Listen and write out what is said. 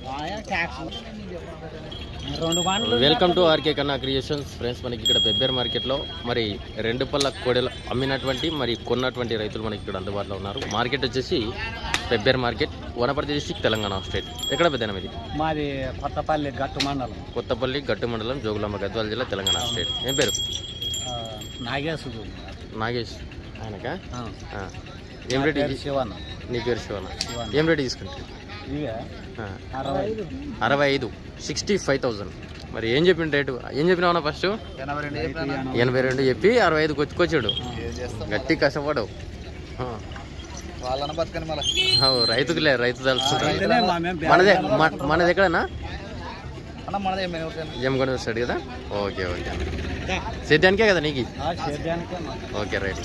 రెండు బండ్లు welcome to R K Kanna creations friends మనకి ఇక్కడ పెబ్బేర్ మార్కెట్లో మరి రెండు పళ్ళ కోడెలు అమ్మినటువంటి మరి కొన్నటువంటి రైతులు మనకి ఇక్కడ అందుబాటులో ఉన్నారు మార్కెట్ వచ్చేసి Pebbair market Wanaparthy district Telangana state ఎక్కడ పెద్దనం ఇది మాది కొత్తపల్లి గట్టు మండలం కొత్తపల్లి గట్టు మండలం జోగులాంబ గద్వాల జిల్లా తెలంగాణ స్టేట్ ఏం పేరు ఆ, నాగేశుడు నాగేష్ ఆయనకా ఆ, ఆ. ఏం రేట్ పేరు శివన్న నీ పేరు శివన శివన్న. ఏం రేట్ తీసుకుంటారు ఇవే ఆ. అరవై ఐదు అరవై ఐదు సిక్స్టీ ఫైవ్ థౌజండ్ మరి ఏం చెప్పిన రేటు ఏం చెప్పినావు ఫస్ట్ ఎనభై రెండు ఎనభై రెండు చెప్పి అరవై ఐదుకి వచ్చుకొచ్చాడు గట్టి కష్టపడవు ఆ. వాళ్ళని బతకని మళ్ళీ అవు, రైతుకులే రైతు తలుచుకుంటారు రైతులే మా మేము మనదే మన- మనది ఎక్కడన్నా అన్న మనదే మేము జమ్మగొండ వస్తాడు కదా ఓకే ఓకే సేద్యానికే కదా నీకు సేద్యానికే ఓకే రైట్